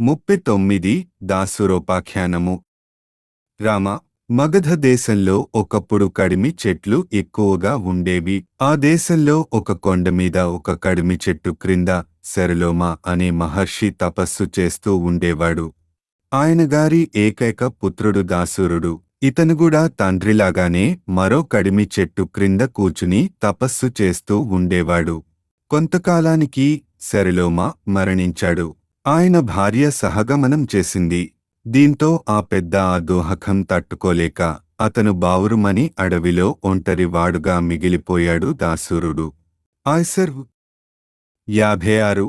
ముప్పై తొమ్మిది దాసురోపాఖ్యానము రామ మగధ దేశంలో ఒకప్పుడు కడిమి చెట్లు ఎక్కువగా ఉండేవి ఆ దేశంలో ఒక కొండ మీద ఒక కడిమి చెట్టు క్రింద శరలోమ అనే మహర్షి తపస్సు చేస్తూ ఉండేవాడు ఆయన గారి ఏకైక పుత్రుడు దాసురుడు ఇతను కూడా తండ్రిలాగానే మరో కడిమి చెట్టు క్రింద కూచుని తపస్సు చేస్తూ ఉండేవాడు కొంతకాలానికి శరలోమ మరణించాడు ఆయన భార్య సహగమనం చేసింది దీంతో ఆ పెద్ద ఆ దోహకం తట్టుకోలేక అతను బావురుమని అడవిలో ఒంటరివాడుగా మిగిలిపోయాడు దాసురుడు ఆయ్సర్ యాభై ఆరు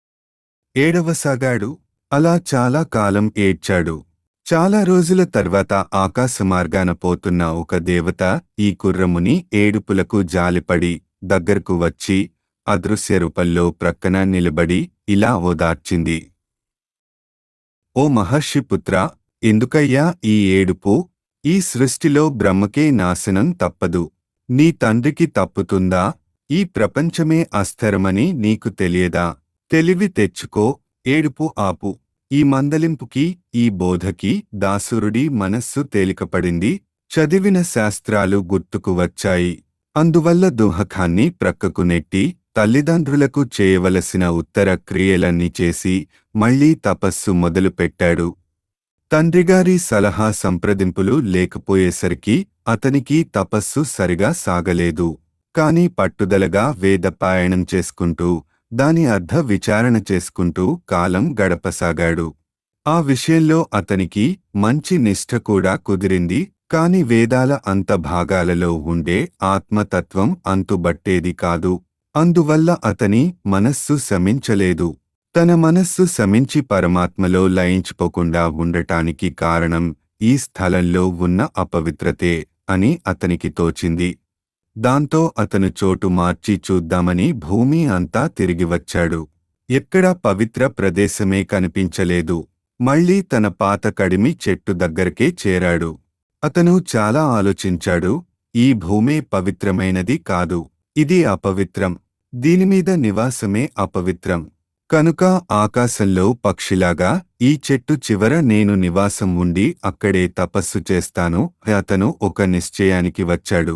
ఏడవసాగాడు అలా చాలా కాలం ఏడ్చాడు చాలా రోజుల తర్వాత ఆకాశమార్గాన పోతున్న ఒక దేవత ఈ కుర్రముని ఏడుపులకు జాలిపడి దగ్గరకు వచ్చి అదృశ్య రూపంలో ప్రక్కన నిలబడి ఇలా ఓదార్చింది ఓ మహర్షి పుత్ర ఎందుకయ్యా ఈ ఏడుపు ఈ సృష్టిలో బ్రహ్మకే నాశనం తప్పదు నీ తండ్రికి తప్పుతుందా ఈ ప్రపంచమే అస్థిరమని నీకు తెలియదా తెలివి తెచ్చుకో ఏడుపు ఆపు ఈ మందలింపుకి ఈ బోధకి దాసురుడి మనస్సు తేలికపడింది చదివిన శాస్త్రాలు గుర్తుకు వచ్చాయి అందువల్ల దుహకాన్ని ప్రక్కకు నెట్టి తల్లిదండ్రులకు చేయవలసిన ఉత్తర క్రియలన్నీ చేసి మళ్లీ తపస్సు మొదలుపెట్టాడు తండ్రిగారి సలహా సంప్రదింపులు లేకపోయేసరికి అతనికి తపస్సు సరిగా సాగలేదు కాని పట్టుదలగా వేదపాయణం చేసుకుంటూ దాని అర్ధ విచారణ చేసుకుంటూ కాలం గడపసాగాడు ఆ విషయంలో అతనికి మంచి నిష్ఠ కూడా కుదిరింది కాని వేదాల అంత భాగాలలో ఉండే ఆత్మతత్వం అంతుబట్టేది కాదు అందువల్ల అతని మనస్సు శమించలేదు తన మనస్సు శమించి పరమాత్మలో లయించిపోకుండా ఉండటానికి కారణం ఈ స్థలంలో ఉన్న అపవిత్రతే అని అతనికి తోచింది దాంతో అతను చోటు మార్చి చూద్దామని భూమి అంతా తిరిగి వచ్చాడు ఎక్కడా పవిత్ర ప్రదేశమే కనిపించలేదు మళ్ళీ తన పాత కడిమి చెట్టు దగ్గరకే చేరాడు అతను చాలా ఆలోచించాడు ఈ భూమే పవిత్రమైనది కాదు ఇది అపవిత్రం దీనిమీద నివాసమే అపవిత్రం కనుక ఆకాశంలో పక్షిలాగా ఈ చెట్టు చివర నేను నివాసం ఉండి అక్కడే తపస్సు చేస్తాను అతను ఒక నిశ్చయానికి వచ్చాడు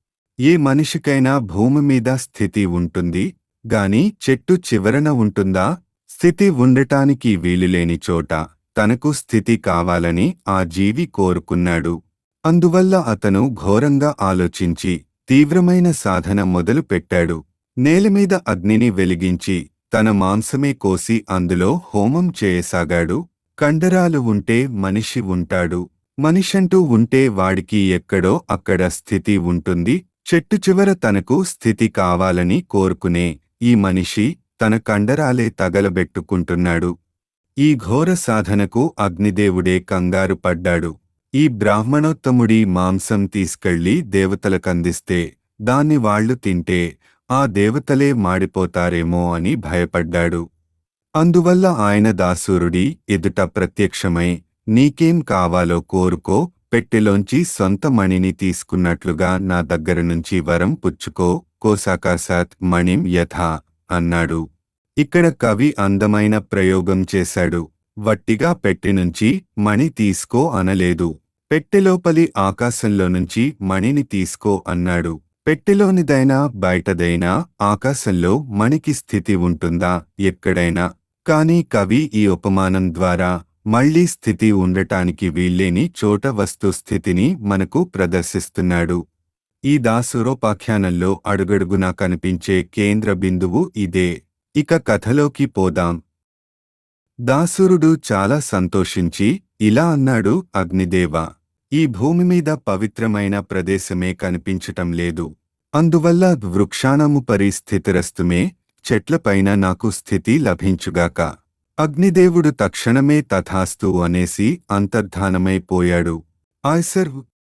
ఏ మనిషికైనా భూమి మీద స్థితి ఉంటుంది గాని చెట్టు చివరన ఉంటుందా స్థితి ఉండటానికి వీలులేని చోట తనకు స్థితి కావాలని ఆ జీవి కోరుకున్నాడు అందువల్ల అతను ఘోరంగా ఆలోచించి తీవ్రమైన సాధన మొదలు పెట్టాడు నేలమీద అగ్నిని వెలిగించి తన మాంసమే కోసి అందులో హోమం చేయసాగాడు కండరాలు ఉంటే మనిషి ఉంటాడు మనిషంటూ ఉంటే వాడికి ఎక్కడో అక్కడ స్థితి ఉంటుంది చెట్టు చివర తనకు స్థితి కావాలని కోరుకునే ఈ మనిషి తన కండరాలే తగలబెట్టుకుంటున్నాడు ఈ ఘోర సాధనకు అగ్నిదేవుడే కంగారు పడ్డాడు ఈ బ్రాహ్మణోత్తముడి మాంసం తీసుకెళ్లి దేవతలకందిస్తే దాన్ని వాళ్లు తింటే ఆ దేవతలే మాడిపోతారేమో అని భయపడ్డాడు అందువల్ల ఆయన దాసురుడి ఎదుట ప్రత్యక్షమై నీకేం కావాలో కోరుకో పెట్టెలోంచి సొంత మణిని తీసుకున్నట్లుగా నా దగ్గర నుంచి వరం పుచ్చుకో కోసాకాశాత్ మణిం యథా అన్నాడు ఇక్కడ కవి అందమైన ప్రయోగం చేశాడు వట్టిగా పెట్టె నుంచి మణి తీసుకో అనలేదు పెట్టెలోపలి ఆకాశంలో నుంచి మణిని తీసుకో అన్నాడు పెట్టెలోనిదైనా బయటదైనా ఆకాశంలో మణికి స్థితి ఉంటుందా ఎక్కడైనా కాని కవి ఈ ఉపమానం ద్వారా మళ్లీ స్థితి ఉండటానికి వీల్లేని చోట వస్తుస్థితిని మనకు ప్రదర్శిస్తున్నాడు ఈ దాసురోపాఖ్యానంలో అడుగడుగునా కనిపించే కేంద్ర బిందువు ఇదే ఇక కథలోకి పోదాం దాసురుడు చాలా సంతోషించి ఇలా అన్నాడు అగ్నిదేవ ఈ భూమి మీద పవిత్రమైన ప్రదేశమే కనిపించటం లేదు అందువల్ల వృక్షాణము పరిస్థితిరస్తుమే చెట్లపైన నాకు స్థితి లభించుగాక అగ్నిదేవుడు తక్షణమే తథాస్తు అనేసి అంతర్ధానమైపోయాడు ఆయ్సర్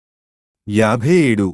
యాభై ఏడు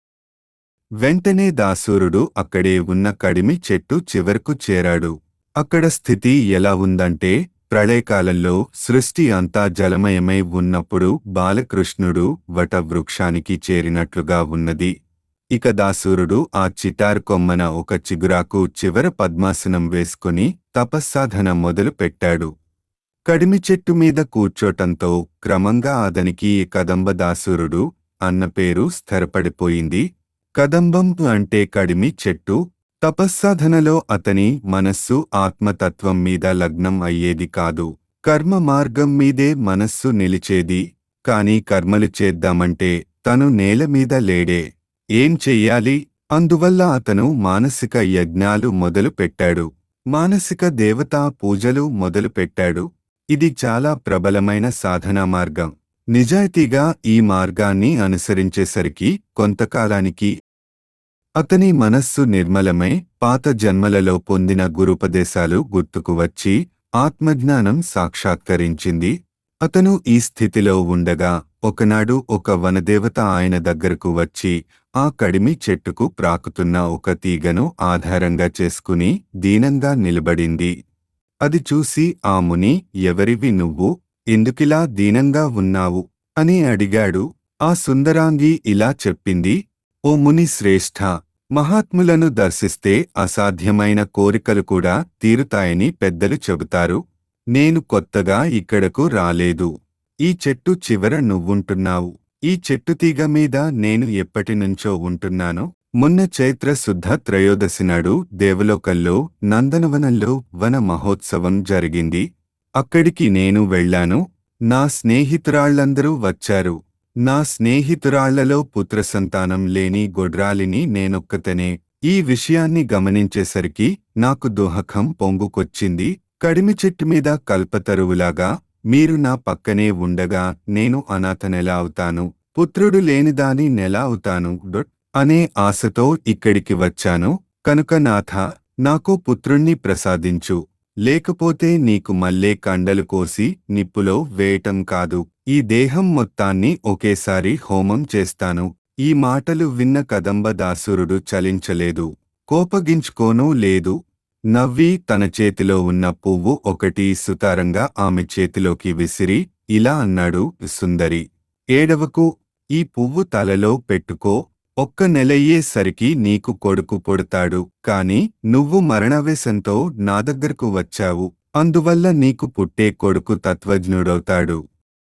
వెంటనే దాసూరుడు అక్కడే ఉన్న కడిమి చెట్టు చివరకు చేరాడు అక్కడ స్థితి ఎలా ఉందంటే ప్రళయకాలంలో సృష్టి అంతా జలమయమై ఉన్నప్పుడు బాలకృష్ణుడు వట వృక్షానికి చేరినట్లుగా ఉన్నది ఇక దాసూరుడు ఆ చిటార్ కొమ్మన ఒక చిగురాకు చివర పద్మాసనం వేసుకుని తపస్సాధన మొదలు పెట్టాడు కడిమి చెట్టు మీద కూర్చోటంతో క్రమంగా అతనికి ఈ కదంబదాసురుడు అన్న పేరు స్థిరపడిపోయింది కదంబం అంటే కడిమి చెట్టు తపస్సాధనలో అతని మనస్సు ఆత్మతత్వం మీద లగ్నం అయ్యేది కాదు కర్మ మార్గం మీదే మనస్సు నిలిచేది కాని కర్మలు చేద్దామంటే తను నేల మీద లేడే ఏం చెయ్యాలి అందువల్ల అతను మానసిక యజ్ఞాలు మొదలు పెట్టాడు మానసిక దేవతా పూజలు మొదలు పెట్టాడు ఇది చాలా ప్రబలమైన సాధనా మార్గం నిజాయితీగా ఈ మార్గాన్ని అనుసరించేసరికి కొంతకాలానికి అతని మనస్సు నిర్మలమై పాత జన్మలలో పొందిన గురుపదేశాలు గుర్తుకు వచ్చి ఆత్మజ్ఞానం సాక్షాత్కరించింది అతను ఈ స్థితిలో ఉండగా ఒకనాడు ఒక వనదేవత ఆయన దగ్గరకు వచ్చి ఆ కడిమి చెట్టుకు ప్రాకుతున్న ఒక తీగను ఆధారంగా చేసుకుని దీనంగా నిలబడింది అది చూసి ఆ ముని ఎవరివి నువ్వు ఎందుకిలా దీనంగా ఉన్నావు అని అడిగాడు ఆ సుందరాంగి ఇలా చెప్పింది ఓ ముని శ్రేష్ఠ మహాత్ములను దర్శిస్తే అసాధ్యమైన కోరికలు కూడా తీరుతాయని పెద్దలు చెబుతారు నేను కొత్తగా ఇక్కడకు రాలేదు ఈ చెట్టు చివర నువ్వుంటున్నావు ఈ చెట్టు తీగ మీద నేను ఎప్పటినుంచో ఉంటున్నాను మొన్న చైత్ర శుద్ధ త్రయోదశి నాడు దేవలోకంలో నందనవనంలో వన మహోత్సవం జరిగింది అక్కడికి నేను వెళ్ళాను నా స్నేహితురాళ్లందరూ వచ్చారు నా స్నేహితురాళ్లలో పుత్రసంతానం లేని గొడ్రాలిని నేనొక్కతనే ఈ విషయాన్ని గమనించేసరికి నాకు దుహకం పొంగుకొచ్చింది కడిమి చెట్టు మీద కల్పతరువులాగా మీరు నా పక్కనే ఉండగా నేను అనాథనెలా అవుతాను పుత్రుడు లేనిదాని నెలా అవుతాను డొట్ అనే ఆశతో ఇక్కడికి వచ్చాను కనుక నాథ నాకు పుత్రుణ్ణి ప్రసాదించు లేకపోతే నీకు మల్లే కండలు కోసి నిప్పులో వేయటం కాదు ఈ దేహం మొత్తాన్ని ఒకేసారి హోమం చేస్తాను ఈ మాటలు విన్న కదంబదాసురుడు చలించలేదు కోపగించుకోనూ లేదు నవ్వి తన చేతిలో ఉన్న పువ్వు ఒకటి సుతారంగా ఆమె చేతిలోకి విసిరి ఇలా అన్నాడు సుందరి ఏడవకు ఈ పువ్వు తలలో పెట్టుకో ఒక్క నెలయ్యేసరికి నీకు కొడుకు పుడతాడు కాని నువ్వు మరణవేశంతో నా దగ్గరకు వచ్చావు అందువల్ల నీకు పుట్టే కొడుకు తత్వజ్ఞుడవుతాడు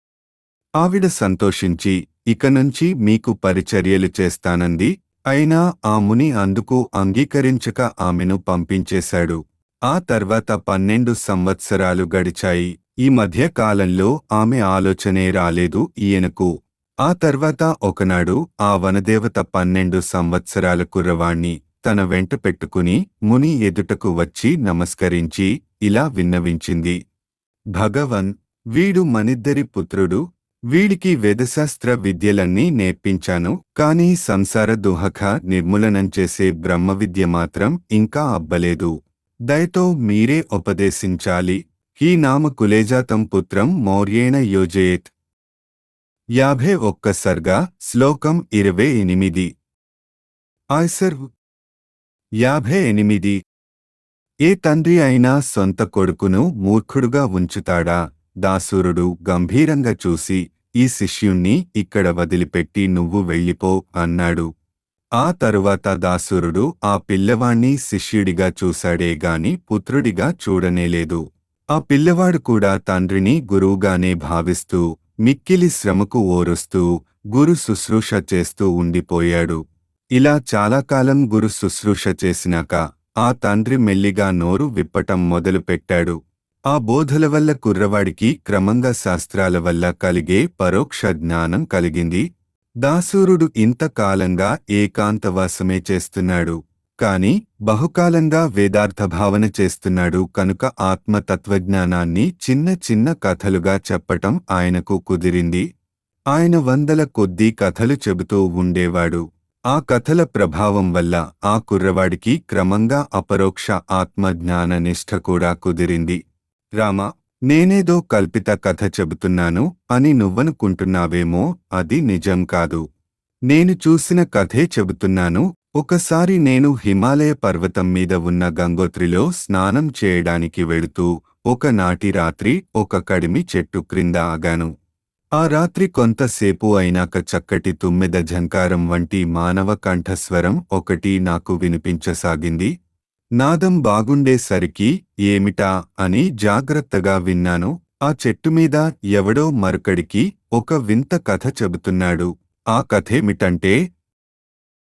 ఆవిడ సంతోషించి ఇక నుంచి మీకు పరిచర్యలు చేస్తానంది అయినా ఆ ముని అందుకు అంగీకరించక ఆమెను పంపించేశాడు ఆ తర్వాత పన్నెండు సంవత్సరాలు గడిచాయి ఈ మధ్య కాలంలో ఆమె ఆలోచనే రాలేదు ఈయనకు ఆ తర్వాత ఒకనాడు ఆ వనదేవత పన్నెండు సంవత్సరాల కుర్రవాణ్ణి తన వెంట పెట్టుకుని ముని ఎదుటకు వచ్చి నమస్కరించి ఇలా విన్నవించింది భగవన్ వీడు మనిద్దరి పుత్రుడు వీడికి వేదశాస్త్ర విద్యలన్నీ నేర్పించాను కాని సంసార దుహక నిర్మూలనం చేసే బ్రహ్మ విద్య మాత్రం ఇంకా అబ్బలేదు దయతో మీరే ఉపదేశించాలి ఈ నామ కులేజాతం పుత్రం మౌర్యేణ యోజయేత్ యాభై ఒక్క సర్గ శ్లోకం ఇరవై ఎనిమిది ఆయ్సర్ యాభై ఎనిమిది ఏ తండ్రి అయినా సొంత కొడుకును మూర్ఖుడుగా ఉంచుతాడా దాసురుడు గంభీరంగా చూసి ఈ శిష్యుణ్ణి ఇక్కడ వదిలిపెట్టి నువ్వు వెళ్ళిపో అన్నాడు ఆ తరువాత దాసురుడు ఆ పిల్లవాణ్ణి శిష్యుడిగా చూశాడే గాని పుత్రుడిగా చూడనేలేదు ఆ పిల్లవాడు కూడా తండ్రిని గురువుగానే భావిస్తూ మిక్కిలి శ్రమకు ఓరుస్తూ గురు శుశ్రూష చేస్తూ ఉండిపోయాడు ఇలా చాలా కాలం గురు శుశ్రూష చేసినాక ఆ తండ్రి మెల్లిగా నోరు విప్పటం మొదలుపెట్టాడు ఆ బోధల వల్ల కుర్రవాడికి క్రమంగా శాస్త్రాల వల్ల కలిగే పరోక్ష జ్ఞానం కలిగింది దాసూరుడు ఇంతకాలంగా ఏకాంతవాసమే చేస్తున్నాడు కాని బహుకాలంగా వేదార్థ భావన చేస్తున్నాడు కనుక ఆత్మతత్వజ్ఞానాన్ని చిన్న చిన్న కథలుగా చెప్పటం ఆయనకు కుదిరింది ఆయన వందల కొద్దీ కథలు చెబుతూ ఉండేవాడు ఆ కథల ప్రభావం వల్ల ఆ కుర్రవాడికి క్రమంగా అపరోక్ష ఆత్మజ్ఞాన నిష్ఠ కూడా కుదిరింది రామ నేనేదో కల్పిత కథ చెబుతున్నాను అని నువ్వనుకుంటున్నావేమో అది నిజం కాదు నేను చూసిన కథే చెబుతున్నాను ఒకసారి నేను హిమాలయ పర్వతం మీద ఉన్న గంగోత్రిలో స్నానం చేయడానికి వెళుతూ ఒకనాటి రాత్రి ఒక కడిమి చెట్టు క్రింద ఆగాను ఆ రాత్రి కొంతసేపు అయినాక చక్కటి తుమ్మెద ఝంకారం వంటి మానవ కంఠస్వరం ఒకటి నాకు వినిపించసాగింది నాదం బాగుండేసరికి ఏమిటా అని జాగ్రత్తగా విన్నాను ఆ చెట్టు మీద ఎవడో మరొకడికి ఒక వింత కథ చెబుతున్నాడు ఆ కథేమిటంటే